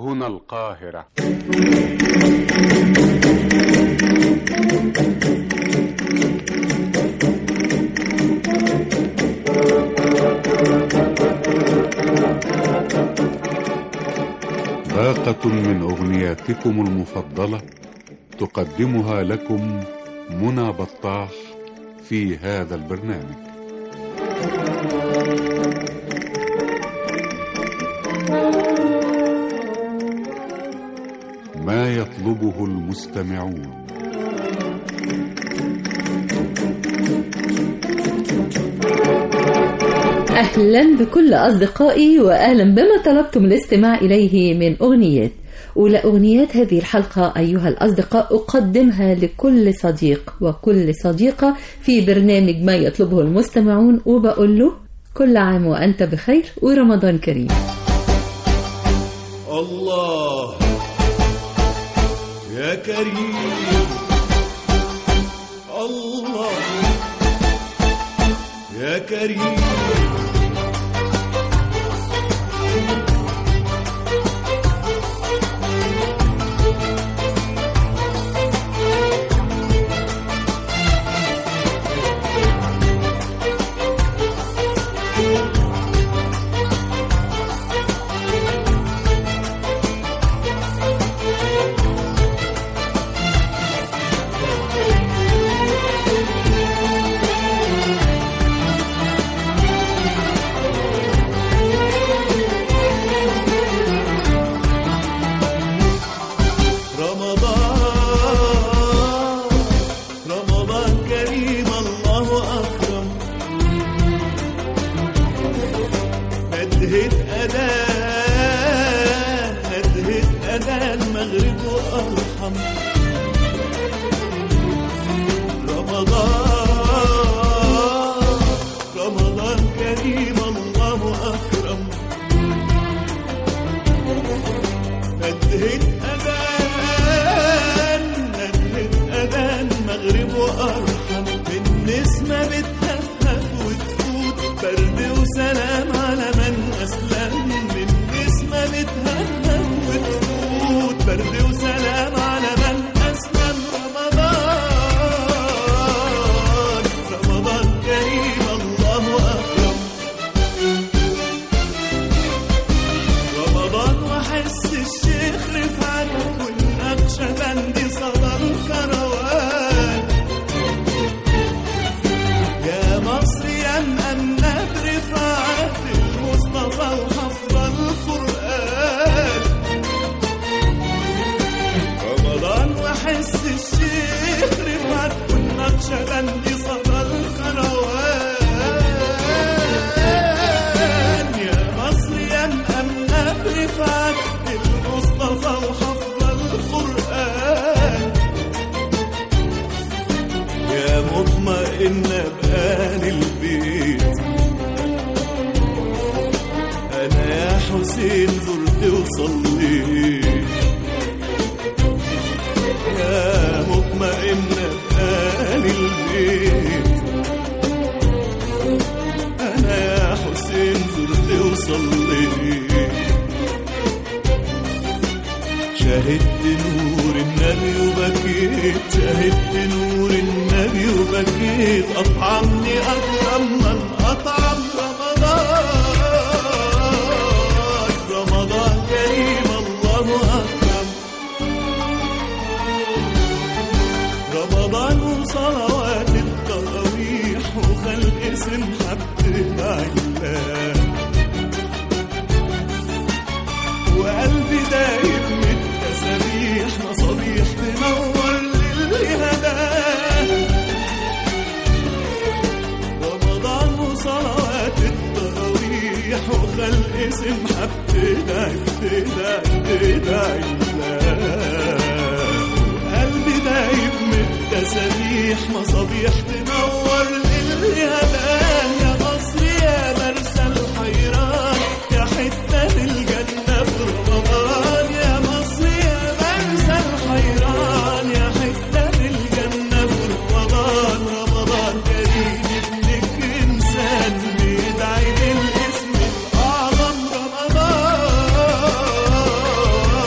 هنا القاهرة باقة من أغنياتكم المفضلة تقدمها لكم منى بطاح في هذا البرنامج ما يطلبه المستمعون أهلا بكل أصدقائي وأهلا بما طلبتم الاستماع إليه من أغنيات أولى أغنيات هذه الحلقة أيها الأصدقاء أقدمها لكل صديق وكل صديقة في برنامج ما يطلبه المستمعون وبقول له كل عام وأنت بخير ورمضان كريم الله يا كريم الله يا كريم رمضان رمضان كريم الله أكرم ندهت أذان ندهت أذان مغرب وأرحم رمضان رمضان كريم الله أكرم ندهت أذان ندهت أذان مغرب وأرحم النسمة بتهفهف وتفوت برد وسلام على من أسلم النسمة بتهفهف وتفوت برد وسلام على من أسلم رمضان رمضان كريم الله أكرم رمضان واحس الشيخ رفعت والنقشبندي صدى الكروان يا مصر يا مأمنة برفعت المصطفى وحفظ القرآن رمضان واحس الشيخ رفعت والنقشبندي صدى الكروان يا مصر يا مأمنة برفعت المصطفى وحفظ القرآن يا مطمئنة بآل البيت أنا يا حسين زرت وصليت يا مطمئنة بآل البيت أنا يا حسين زرت وصليت شاهدت نور النبي وبكيت شاهدت نور النبي وبكيت أطعمني أكرم من أطعم رمضان رمضان كريم الله أكرم رمضان وصلوات التراويح وخلق سمحة بتدعي الله وقلبي دايب من التسابيح مصابيح تنور للي هداه رمضان وصلوات التراويح وخلق سمحة بتدعي بتدعي بتدعي الله قلبي دايب من التسابيح مصابيح تنور للي هداه يا مصر يا مرسى الحيران يا حتة الجنة في رمضان يا مصر يا مرسى الحيران يا حتة الجنة في رمضان رمضان كريم ابنك إنسان بيدعي بالاسم الأعظم رمضان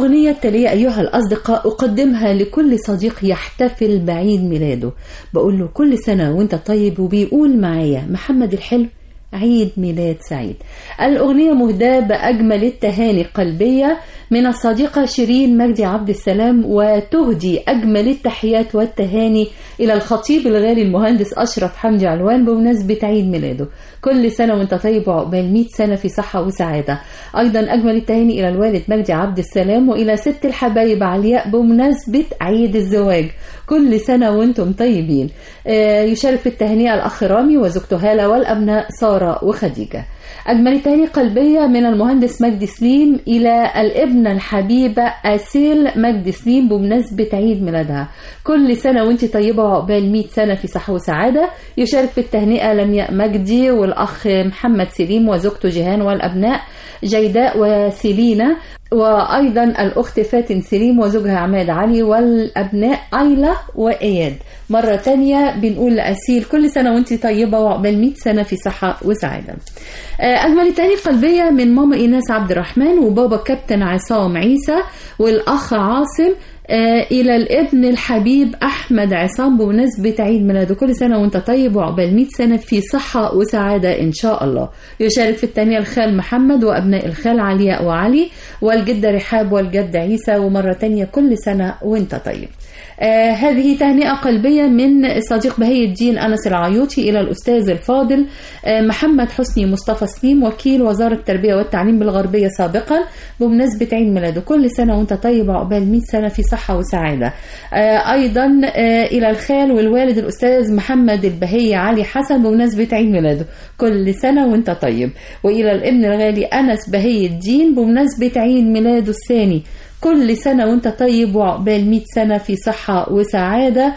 الأغنية التالية أيها الأصدقاء أقدمها لكل صديق يحتفل بعيد ميلاده بقول له كل سنة وانت طيب وبيقول معايا محمد الحلو عيد ميلاد سعيد الأغنية مهداة بأجمل التهاني قلبية من الصديقة شيرين مجدي عبد السلام وتهدي أجمل التحيات والتهاني إلى الخطيب الغالي المهندس أشرف حمدي علوان بمناسبة عيد ميلاده كل سنة وانت طيب وعقبال 100 سنة في صحة وسعادة أيضا أجمل التهاني إلى الوالد مجدي عبد السلام وإلى ست الحبايب علياء بمناسبة عيد الزواج كل سنة وانتم طيبين آه، يشارك في التهنئة الأخ رامي وزوجته هالة والأبناء سارة وخديجة أجمل تهاني قلبية من المهندس مجدي سليم إلى الابنة الحبيبة أسيل مجدي سليم بمناسبة عيد ميلادها كل سنة وانت طيبة وعقبال 100 سنة في صحة وسعادة يشارك في التهنئة لمياء مجدي والأخ محمد سليم وزوجته جيهان والأبناء جيداء وسيلينا وأيضا الأخت فاتن سليم وزوجها عماد علي والأبناء أيلا وإياد مرة تانية بنقول لأسيل كل سنة وانت طيبة وعقبال 100 سنة في صحة وسعادة آه، أجمل تاني قلبية من ماما إيناس عبد الرحمن وبابا كابتن عصام عيسى والأخ عاصم آه، إلى الابن الحبيب أحمد عصام بمناسبة عيد ميلاده كل سنة وأنت طيب وعقبال 100 سنة في صحة وسعادة إن شاء الله يشارك في التانية الخال محمد وأبناء الخال علياء وعلي والجدة رحاب والجد عيسى ومرة تانية كل سنة وأنت طيب آه هذه تهنئة قلبية من صديق بهي الدين أنس العيوطي إلى الأستاذ الفاضل آه محمد حسني مصطفى سليم وكيل وزارة التربية والتعليم بالغربية سابقا بمناسبة عيد ميلاده كل سنة وانت طيب عقبال 100 سنة في صحة وسعادة آه أيضا آه إلى الخال والوالد الأستاذ محمد البهي علي حسن بمناسبة عيد ميلاده كل سنة وانت طيب وإلى الابن الغالي أنس بهي الدين بمناسبة عيد ميلاده الثاني كل سنة وانت طيب وعقبال 100 سنة في صحة وسعادة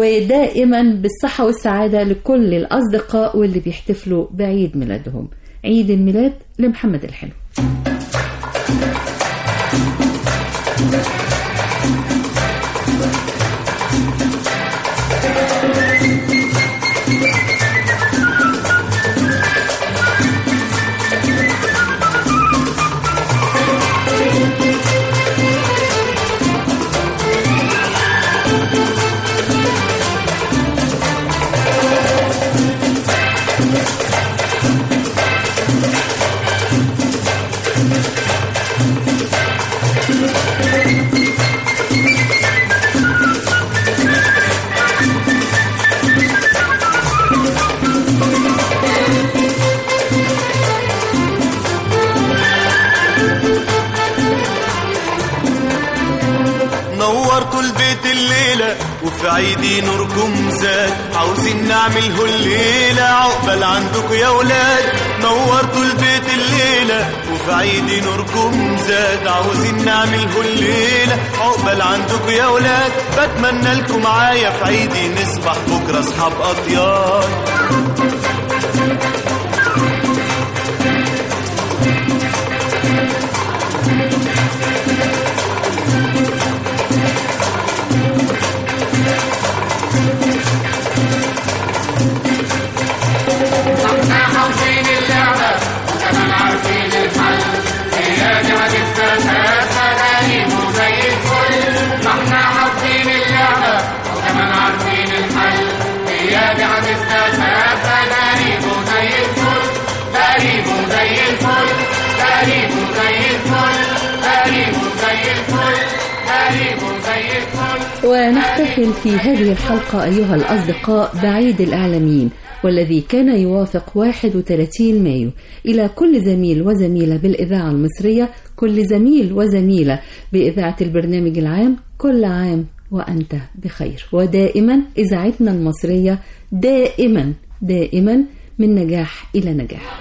ودائما بالصحة والسعادة لكل الأصدقاء واللي بيحتفلوا بعيد ميلادهم عيد الميلاد لمحمد الحلو نورتوا البيت الليلة وفي عيدي نوركم زاد عاوزين نعمله الليلة عقبال عندكم يا ولاد نورتوا البيت الليلة وفي عيدي نوركم زاد عاوزين نعمله الليلة عقبال عندكم يا ولاد بتمنى لكم معايا في عيدي نسبح بكرة اصحاب اطيار ونحتفل في هذه الحلقة أيها الأصدقاء بعيد الإعلاميين والذي كان يوافق 31 مايو إلى كل زميل وزميلة بالإذاعة المصرية كل زميل وزميلة بإذاعة البرنامج العام كل عام وأنت بخير ودائما إذاعتنا المصرية دائما دائما من نجاح إلى نجاح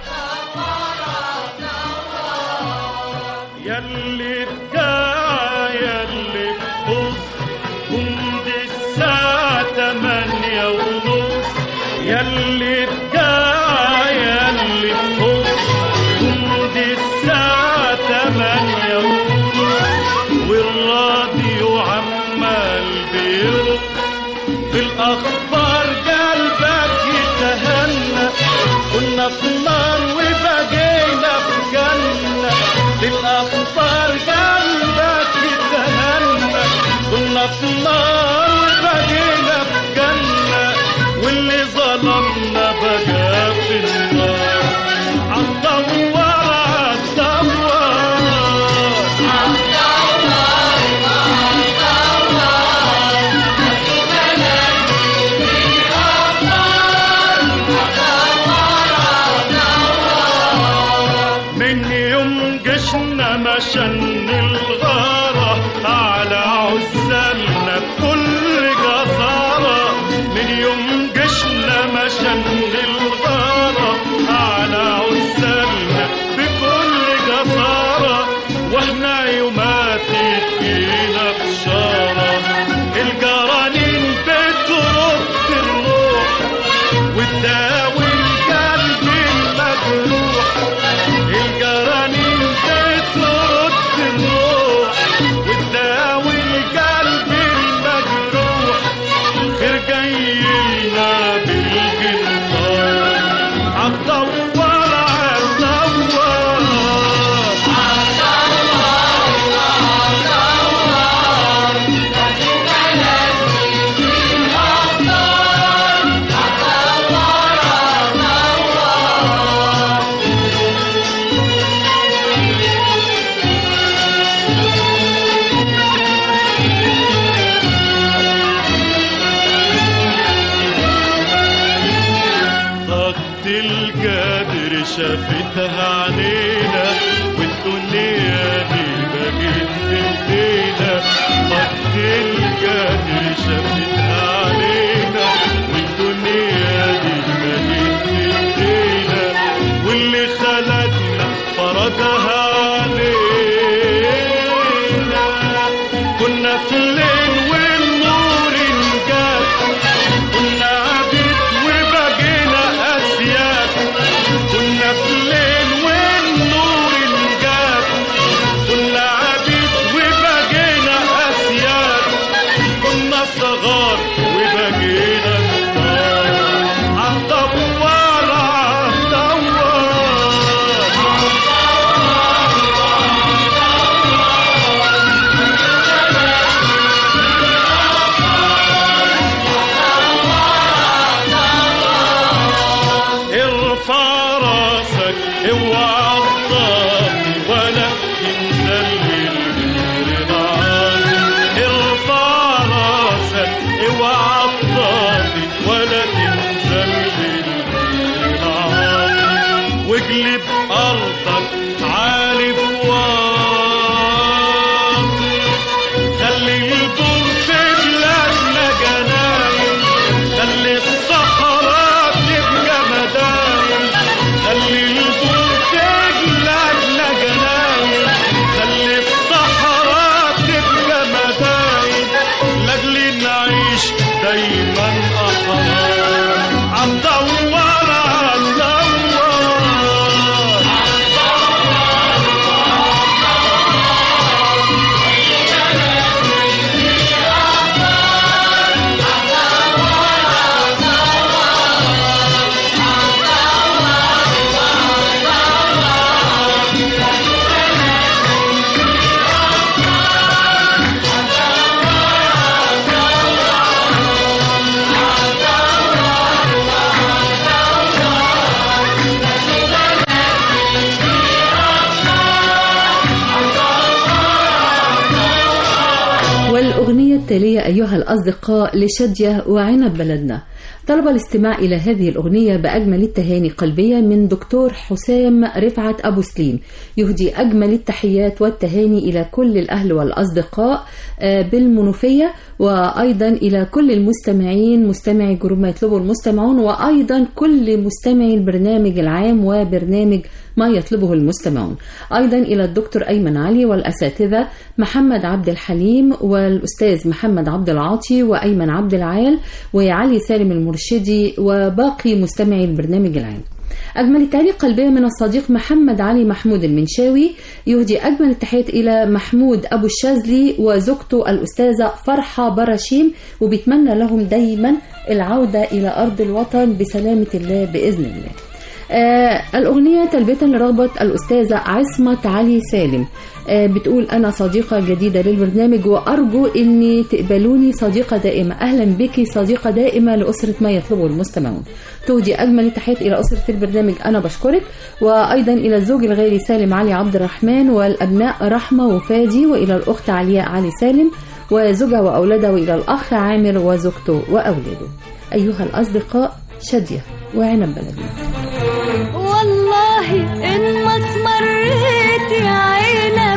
يلي بكا يلي بص جند الساعة تمانية ونص يلي بكا يلي بص جند الساعة تمانية ونص والراديو عمال بيرق بالأخبار قلبك يتهنى كنا في نار وبقينا في جنة بالأخبار قلبك يتهنى جيشنا مشن الغارة على عزالنا بكل جسارة من يوم جيشنا مشن الغارة على عزالنا بكل جسارة واحنا يومات فينا بشارة الجرانين بترد الروح وتداوي القلب المجروح الجرانين بترد الروح وتداوي القلب المجروح خير جاي لنا بالجنان عالدوار عالدوار خط القدر شافتها علينا والدنيا دي بقت بايدينا خط القدر شافتها علينا والدنيا دي بقت بايدينا واللي خلقنا فرضها علينا كنا في الليل والنور انجاب كنا عبيد وبقينا أسياد كنا في الليل والنور انجاب كنا عبيد وبقينا أسياد كنا صغار وبقينا كبار عالدوار عالدوار ارفع راسك اوعى الضغط ولا تنزل بالغير معاك ارفع راسك اوعى الضغط ولا تنزل بالغير معاك واجلب ارضك عالي فواك خلي البر في بلادنا جناين خلي الصحراء تبقى مداين خلي البر في بلادنا جناين خلي الصحراء تبقى مداين لاجل نعيش دايما احرار عالدوار عالدوار والأغنية التالية أيها الأصدقاء لشادية وعنب بلدنا طلب الاستماع إلى هذه الأغنية بأجمل التهاني قلبية من دكتور حسام رفعت أبو سليم يهدي أجمل التحيات والتهاني إلى كل الأهل والأصدقاء آه، بالمنوفية وأيضا إلى كل المستمعين مستمعي جروب ما يطلبه المستمعون وأيضا كل مستمعي البرنامج العام وبرنامج ما يطلبه المستمعون أيضا إلى الدكتور أيمن علي والأساتذة محمد عبد الحليم والأستاذ محمد عبد العاطي وأيمن عبد العال وعلي سالم المرشدي وباقي مستمعي البرنامج العام أجمل التهاني قلبية من الصديق محمد علي محمود المنشاوي يهدي أجمل التحيات إلى محمود أبو الشاذلي وزوجته الأستاذة فرحة برشيم وبيتمنى لهم دايما العودة إلى أرض الوطن بسلامة الله بإذن الله آه الأغنية تلبية لرغبة الأستاذة عصمة علي سالم آه بتقول أنا صديقة جديدة للبرنامج وأرجو أني تقبلوني صديقة دائمة أهلا بك صديقة دائمة لأسرة ما يطلبه المستمعون تهدي أجمل التحيات إلى أسرة البرنامج أنا بشكرك وأيضا إلى الزوج الغالي سالم علي عبد الرحمن والأبناء رحمة وفادي وإلى الأخت علياء علي سالم وزوجها وأولادها وإلى الأخ عامر وزوجته وأولاده أيها الأصدقاء شادية وعنب بلدنا والله إن ما اسمريت يا عيني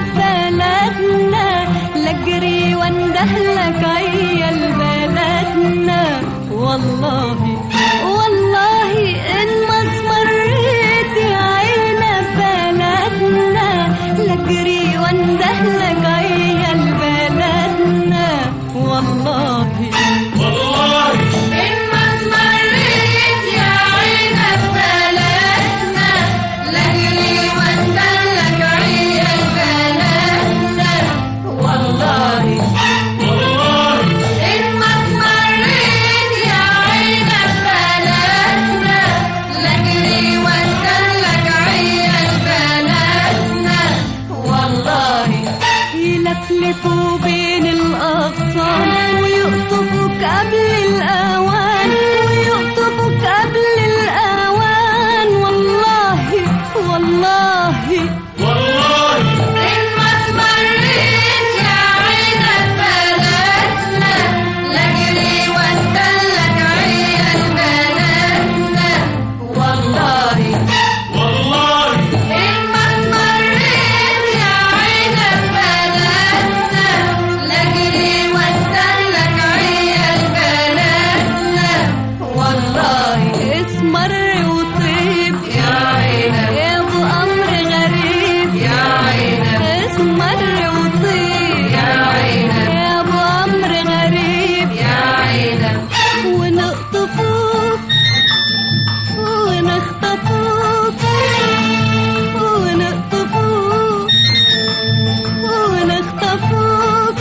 واندهلك عيال بلدنا والله والله ان ما اسمريت يا عينا بلدنا لاجري واندهلك عيال بلدنا والله والله إن ما اسمريت يا عينا بلدنا لاجري واندهلك عيال بلدنا والله والله إن ما اسمريت يا عينا بلدنا لاجري واندهلك عيال بلدنا والله يلفلفوا بين الأغصان ويقطفوك قبل الأوان ويقطفوك قبل الأوان والله والله والله إن ما اسمريت يا عينا بلدنا لاجري واندلك عيال بلدنا والله والله إن ما اسمريت يا عينا بلدنا لاجري واندلك عيال بلدنا والله اسمر وطيب يا عينا يا ابو امر غريب يا عينا اسمر وطيب يا عينا يا ابو امر غريب يا عينا ونقطفوك ونخطفوك ونقطفوك ونخطفوك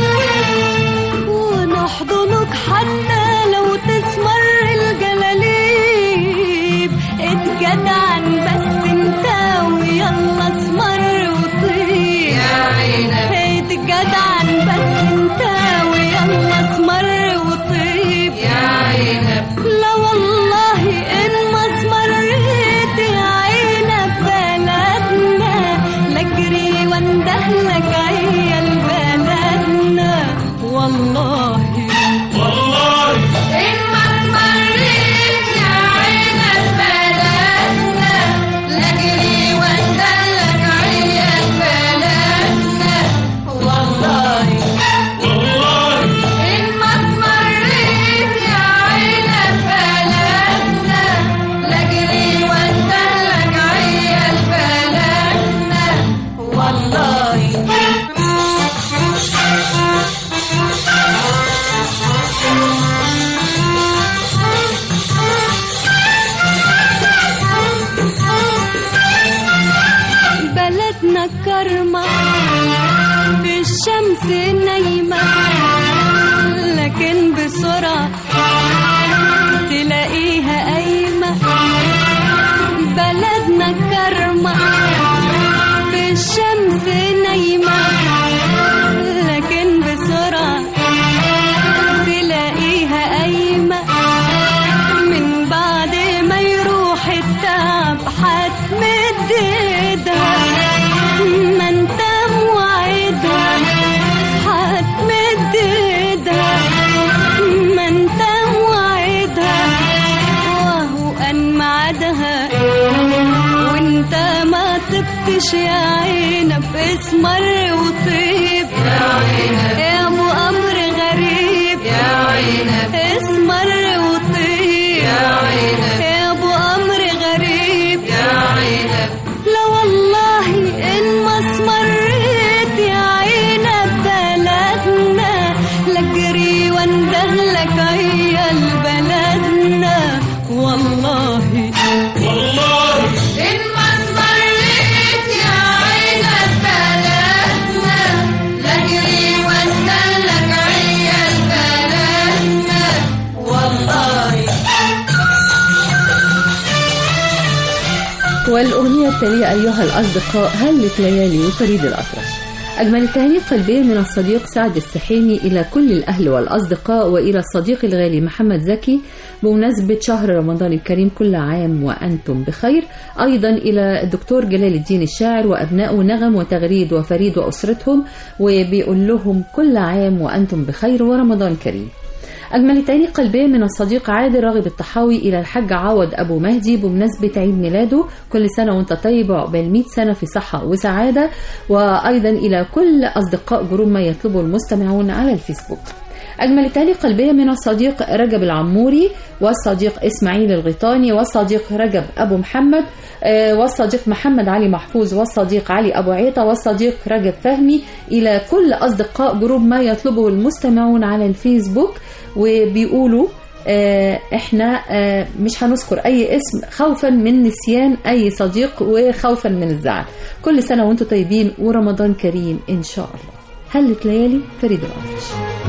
ونحضنك حتى لو تسمر الجلاليب اتجدعن بس انت ويلا اسمر وطيب يا عينا اتجدعن بس انت ويلا اسمر وطيب يا عينا لا والله ان ما اسمريت يا عينا بلدنا لاجري واندهلك عيال بلدنا والله والله إن ما اسمريت يا عينا بلدنا لاجري واندهلك عيال بلدنا والله والله إن ما اسمريت يا عينا بلدنا لاجري واندهلك عيال بلدنا والله بلدنا كرمة في الشمس نايمة لكن بسرعة تلاقيها قايمة بلدنا كرمة في الشمس نايمة لكن بسرعة تلاقيها قايمة من بعد ما يروح التعب هتمد ايدها ما انت موعدها هتمد ايدها ما انت موعدها وهو ان ميعادها وانت ما طبتش يا عينا باسمر وطيب يا عينا يا ابو امر غريب يا عينا اسمر وطيب يا عينا يا ابو امر غريب يا عينا لا والله ان ما اسمريت يا عينا بلدنا لاجري واندهلك عيال بلدنا والله والله إن ما اسمريت يا عينا بلدنا لاجري واندلك عيال بلدنا والله والأغنية التالية أيها الأصدقاء هلت ليالي وفريد الأطرش أجمل التهاني القلبية من الصديق سعد السحيمي إلى كل الأهل والأصدقاء وإلى الصديق الغالي محمد زكي بمناسبة شهر رمضان الكريم كل عام وأنتم بخير أيضا إلى الدكتور جلال الدين الشاعر وأبنائه نغم وتغريد وفريد وأسرتهم وبيقول لهم كل عام وأنتم بخير ورمضان كريم أجمل تاني قلبية من الصديق عادل راغب الطحاوي إلى الحاج عوض أبو مهدي بمناسبة عيد ميلاده كل سنة وأنت طيب وعقبال 100 سنة في صحة وسعادة وأيضا إلى كل أصدقاء جروب ما يطلبه المستمعون على الفيسبوك أجمل تالي قلبية من الصديق رجب العموري والصديق إسماعيل الغيطاني والصديق رجب أبو محمد آه، والصديق محمد علي محفوظ والصديق علي أبو عيطة والصديق رجب فهمي إلى كل أصدقاء جروب ما يطلبه المستمعون على الفيسبوك وبيقولوا آه، احنا آه، مش هنذكر اي اسم خوفا من نسيان اي صديق وخوفا من الزعل كل سنه وانتم طيبين ورمضان كريم ان شاء الله هلت ليالي فريد الأطرش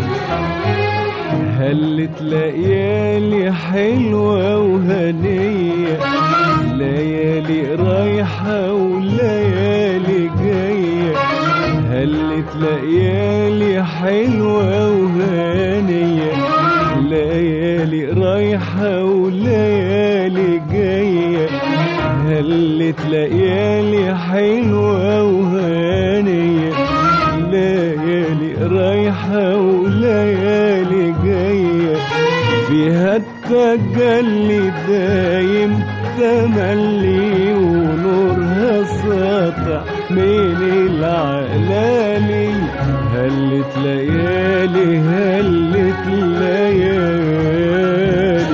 هلت ليالي حلوة وهنية ليالي رايحة وليالي جاية هلت ليالي حلوة وهنية ليالي رايحة وليالي جاية هلت ليالي حلوة وهنية ليالي رايحة وليالي جاية فيها التجلي دايم تملي ونورها ساطع من العلالي هلت ليالي هلت ليالي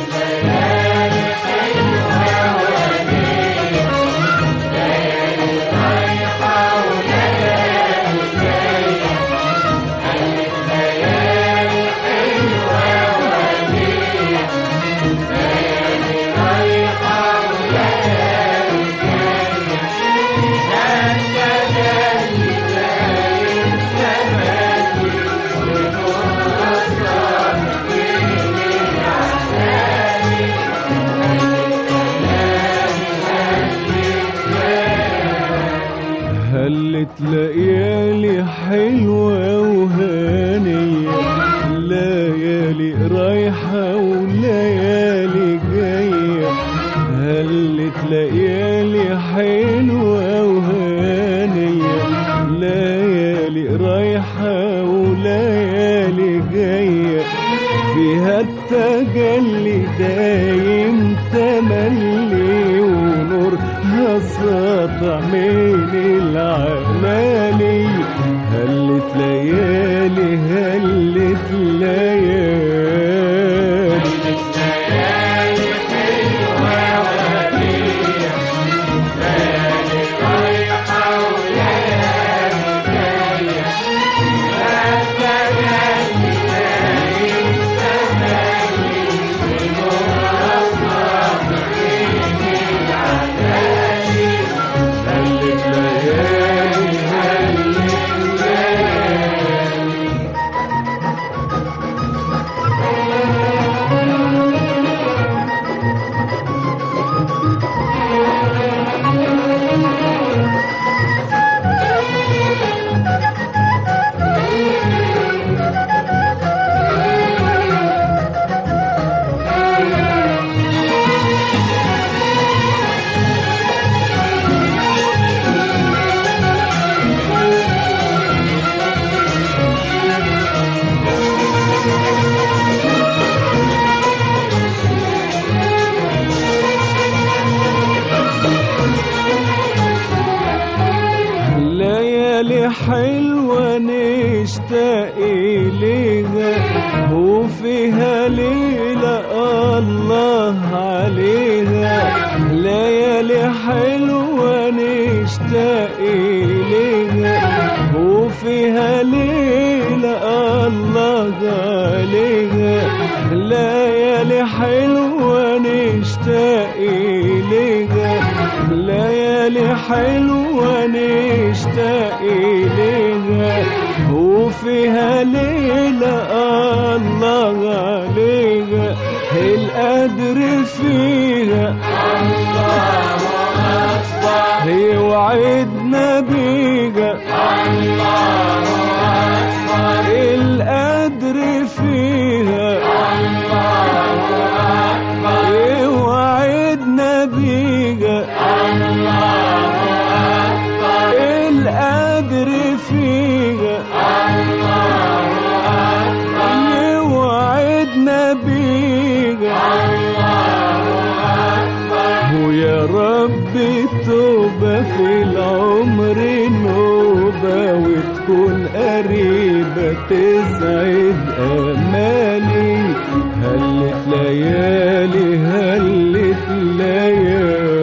هلت ليالي حلوة وهانية ليالي رايحة وليالي جاية هلت ليالي حلوة وهانية ليالي رايحة وليالي جاية فيها التجلي دايم تملي ونورها ساطع من العلالي هلت ليالي هلت ليالي هلت ليالي هلت ليالي ليالي حلوة نشتاق إليها وفيها ليلة الله عليها ليالي حلوة نشتاق إليها وفيها ليلة الله عليها ليالي حلوة نشتاق إليها ليالي حلوة نشتاق إليها وفيها ليلة الله عليها القدر فيها الله أكبر هي وعدنا بيها الله أكبر القدر فيها الله أكبر هي وعدنا بيها القدر فيها الله أكبر غريبة تسعد أمالي هلت ليالي هلت ليالي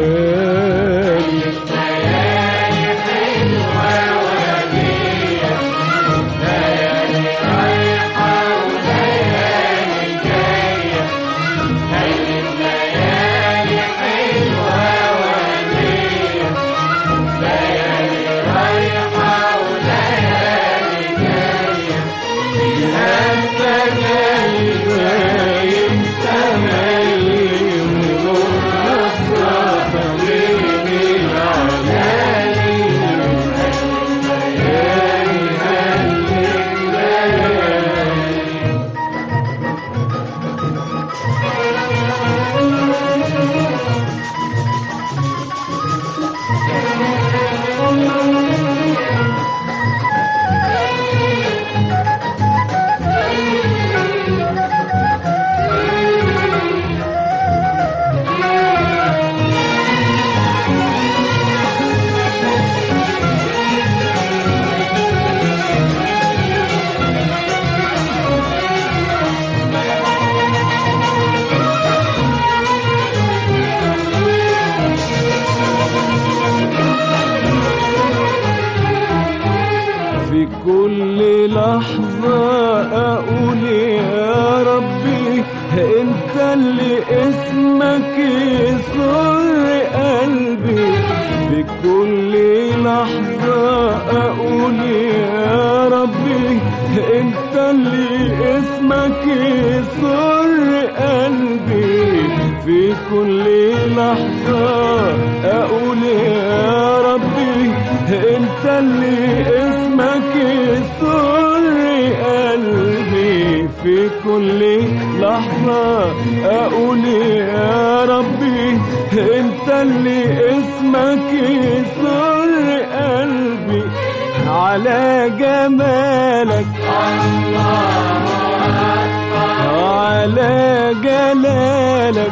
في كل لحظة أقول يا ربي أنت اللي اسمك يسر قلبي في كل لحظة أقول يا ربي أنت اللي اسمك يسر قلبي في كل لحظة أقول يا ربي أنت اللي اسمك يسر قلبي في كل لحظة أقول يا ربي أنت اللي اسمك يسر قلبي على جمالك على جلالك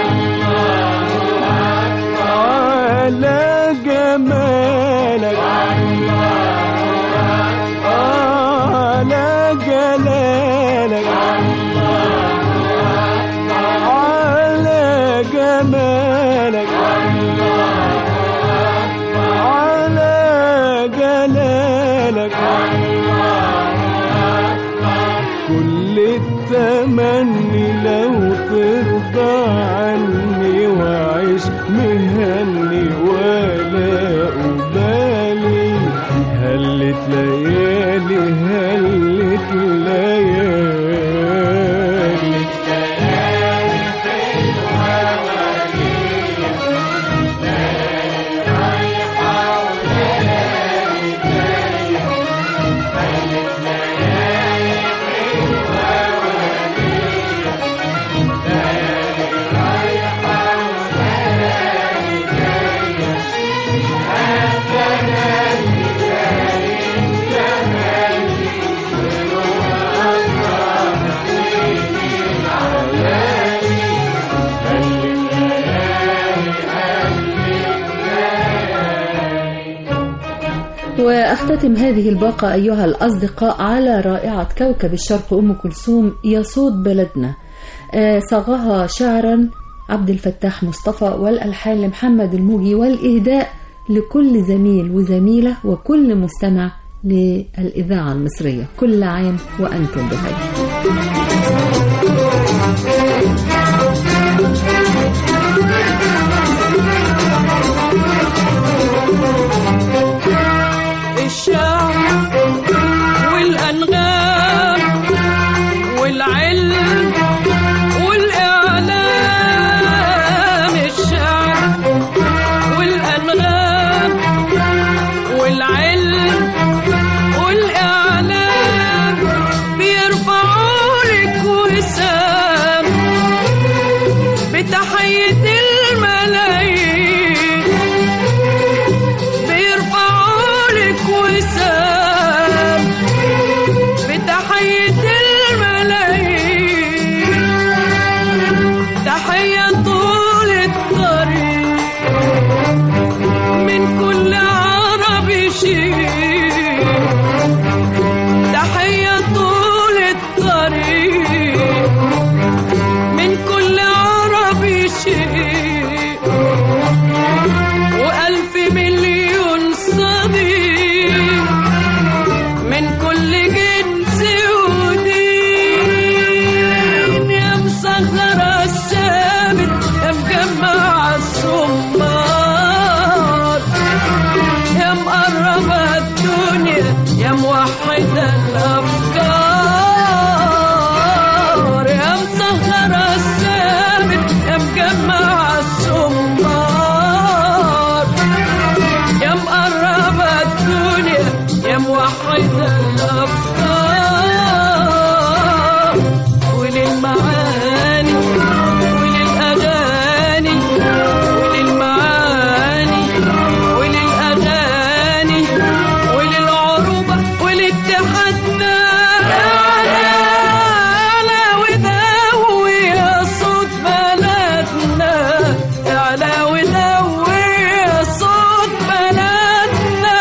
على جمالك على جلالك على جمالك على جلالك كل التمني لو ترضى عني وعيش مهني ولا أبالي هلت ليالي هلت ليالي وأختتم هذه الباقة أيها الأصدقاء على رائعة كوكب الشرق أم كلثوم يا صوت بلدنا آه، صاغها شعرا عبد الفتاح مصطفى والألحان لمحمد الموجي والإهداء لكل زميل وزميلة وكل مستمع للإذاعة المصرية كل عام وأنتم بخير الشعر والأنغام والعلم والإعلام الشعر والأنغام والعلم والإعلام بيرفعوا لك وسام وللمعاني وللأغاني وللمعاني وللأغاني وللعروبة ولاتحادنا على وداوي يا صوت بلدنا على وداوي يا صوت بلدنا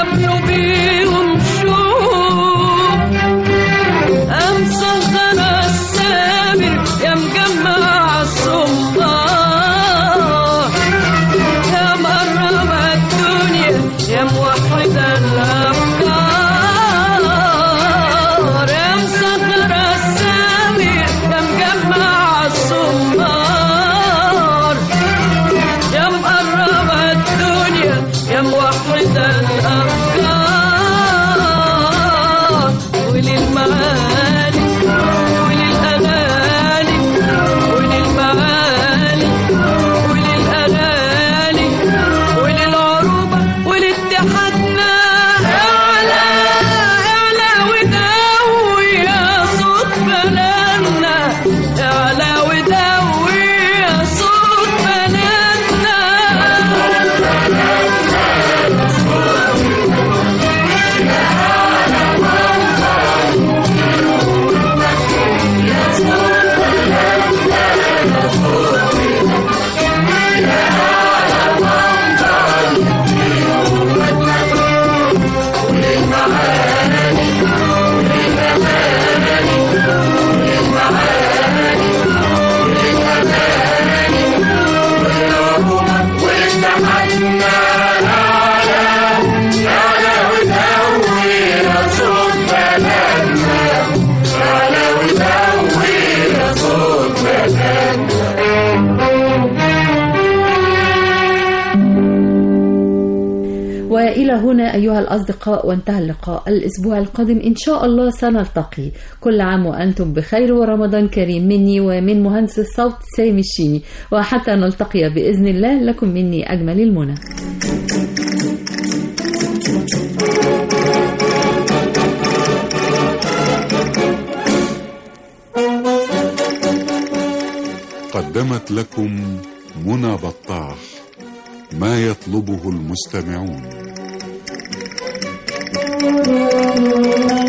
يملوا بيهم شوق أمسخر السامر يا مجمع السلطان يا مقرب الدنيا يا موحد الأفكار يا مسخر السامر يا مجمع السلطان يا مقرب الدنيا يا موحد الأفكار وللمعالي وللأغاني وللمعالي وللأغاني وللعروبة ولاتحادنا اعلى اعلى ودوي يا صوت بلدنا اعلى ودوي يا صوت بلدنا وإلى هنا أيها الأصدقاء وانتهى اللقاء الأسبوع القادم إن شاء الله سنلتقي كل عام وأنتم بخير ورمضان كريم مني ومن مهندس الصوت سامي الشيني وحتى نلتقي بإذن الله لكم مني أجمل المنى قدمت لكم منى بطاح ما يطلبه المستمعون